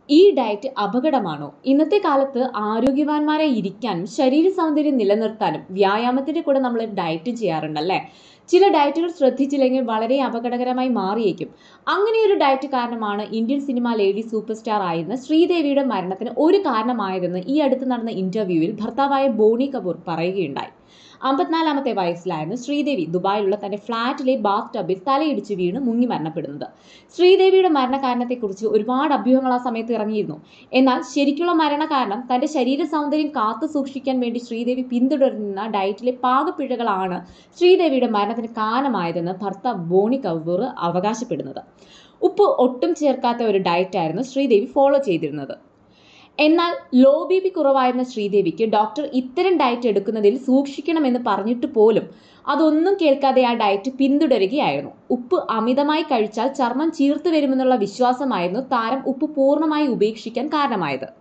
ഈ ഡയറ്റ് അപകടമാണോ ഇന്നത്തെ കാലത്ത് ആരോഗ്യവാന്മാരായി ഇരിക്കാനും ശരീര സൗന്ദര്യം നിലനിർത്താനും വ്യായാമത്തിന്റെ കൂടെ നമ്മൾ ഡയറ്റ് ചെയ്യാറുണ്ടല്ലേ ചില ഡയറ്റുകൾ ശ്രദ്ധിച്ചില്ലെങ്കിൽ വളരെ അപകടകരമായി മാറിയേക്കും അങ്ങനെ ഒരു ഡയറ്റ് കാരണമാണ് Indian cinema lady super star ആയിരുന്ന ശ്രീദേവിയുടെ മരണത്തിന് ഒരു കാരണമായതെന്ന് ഈ അടുത്ത് നടന്ന ഇന്റർവ്യൂവിൽ ഭർത്താവായ ബോണി കപൂർ പറയുകയുണ്ടായി അമ്പത്തിനാലാമത്തെ വയസ്സിലായിരുന്നു ശ്രീദേവി ദുബായിലുള്ള തന്റെ ഫ്ളാറ്റിലെ ബാത്ത് ടബിൽ തലയിടിച്ച് വീണ് മുങ്ങി മരണപ്പെടുന്നത് ശ്രീദേവിയുടെ മരണകാരണത്തെക്കുറിച്ച് ഒരുപാട് അഭ്യൂഹങ്ങൾ ആ സമയത്ത് ഇറങ്ങിയിരുന്നു എന്നാൽ ശരിക്കുള്ള മരണകാരണം തന്റെ ശരീര സൗന്ദര്യം കാത്തു സൂക്ഷിക്കാൻ വേണ്ടി ശ്രീദേവി പിന്തുടരുന്ന ഡയറ്റിലെ പാകപ്പിഴകളാണ് ശ്രീദേവിയുടെ മരണത്തിന് കാരണമായതെന്ന് ഭർത്താവ് ബോണി കപൂർ അവകാശപ്പെടുന്നത് ഉപ്പ് ഒട്ടും ചേർക്കാത്ത ഒരു ഡയറ്റായിരുന്നു ശ്രീദേവി ഫോളോ ചെയ്തിരുന്നത് എന്നാൽ ലോ ബി പി കുറവായിരുന്ന ശ്രീദേവിക്ക് ഡോക്ടർ ഇത്തരം ഡയറ്റ് എടുക്കുന്നതിൽ സൂക്ഷിക്കണമെന്ന് പറഞ്ഞിട്ട് പോലും അതൊന്നും കേൾക്കാതെ ആ ഡയറ്റ് പിന്തുടരുകയായിരുന്നു ഉപ്പ് അമിതമായി കഴിച്ചാൽ ചർമ്മം ചീർത്തു വരുമെന്നുള്ള വിശ്വാസമായിരുന്നു താരം ഉപ്പ് പൂർണ്ണമായി ഉപേക്ഷിക്കാൻ കാരണമായത്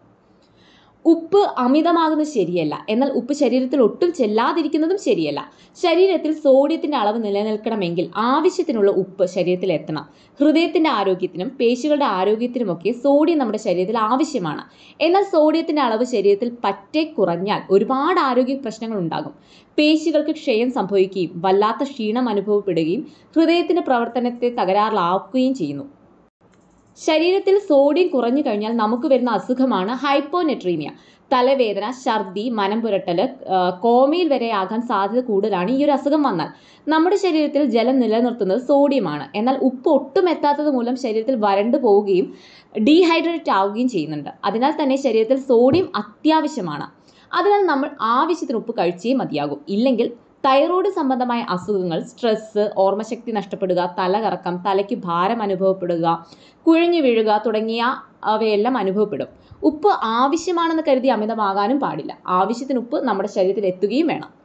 ഉപ്പ് അമിതമാകുന്നത് ശരിയല്ല എന്നാൽ ഉപ്പ് ശരീരത്തിൽ ഒട്ടും ചെല്ലാതിരിക്കുന്നതും ശരിയല്ല ശരീരത്തിൽ സോഡിയത്തിന്റെ അളവ് നിലനിൽക്കണമെങ്കിൽ ആവശ്യത്തിനുള്ള ഉപ്പ് ശരീരത്തിൽ എത്തണം ഹൃദയത്തിന്റെ ആരോഗ്യത്തിനും പേശികളുടെ ആരോഗ്യത്തിനുമൊക്കെ സോഡിയം നമ്മുടെ ശരീരത്തിൽ ആവശ്യമാണ് എന്നാൽ സോഡിയത്തിന്റെ അളവ് ശരീരത്തിൽ പറ്റെ കുറഞ്ഞാൽ ഒരുപാട് ആരോഗ്യ പ്രശ്നങ്ങൾ ഉണ്ടാകും പേശികൾക്ക് ക്ഷയം സംഭവിക്കുകയും വല്ലാത്ത ക്ഷീണം അനുഭവപ്പെടുകയും ഹൃദയത്തിന്റെ പ്രവർത്തനത്തെ തകരാറിലാക്കുകയും ചെയ്യുന്നു ശരീരത്തിൽ സോഡിയം കുറഞ്ഞു കഴിഞ്ഞാൽ നമുക്ക് വരുന്ന അസുഖമാണ് ഹൈപ്പോനെട്രീമിയ തലവേദന ഛർദി മനം പുരട്ടൽ കോമയിൽ വരെ ആകാൻ സാധ്യത കൂടുതലാണ് ഈ ഒരു അസുഖം വന്നാൽ നമ്മുടെ ശരീരത്തിൽ ജലം നിലനിർത്തുന്നത് സോഡിയമാണ് എന്നാൽ ഉപ്പ് ഒട്ടും എത്താത്തത് മൂലം ശരീരത്തിൽ വരണ്ടു പോവുകയും ഡീഹൈഡ്രേറ്റ് ആവുകയും ചെയ്യുന്നുണ്ട് അതിനാൽ തന്നെ ശരീരത്തിൽ സോഡിയം അത്യാവശ്യമാണ് അതിനാൽ നമ്മൾ ആവശ്യത്തിന് ഉപ്പ് കഴിച്ചേ മതിയാകും ഇല്ലെങ്കിൽ തൈറോയ്ഡ് സംബന്ധമായ അസുഖങ്ങൾ സ്ട്രെസ്സ് ഓർമ്മശക്തി നഷ്ടപ്പെടുക തലകറക്കം തലയ്ക്ക് ഭാരം അനുഭവപ്പെടുക കുഴഞ്ഞു വീഴുക തുടങ്ങിയ അവയെല്ലാം അനുഭവപ്പെടും ഉപ്പ് ആവശ്യമാണെന്ന് കരുതി അമിതമാകാനും പാടില്ല ആവശ്യത്തിന് ഉപ്പ് നമ്മുടെ ശരീരത്തിൽ എത്തുകയും വേണം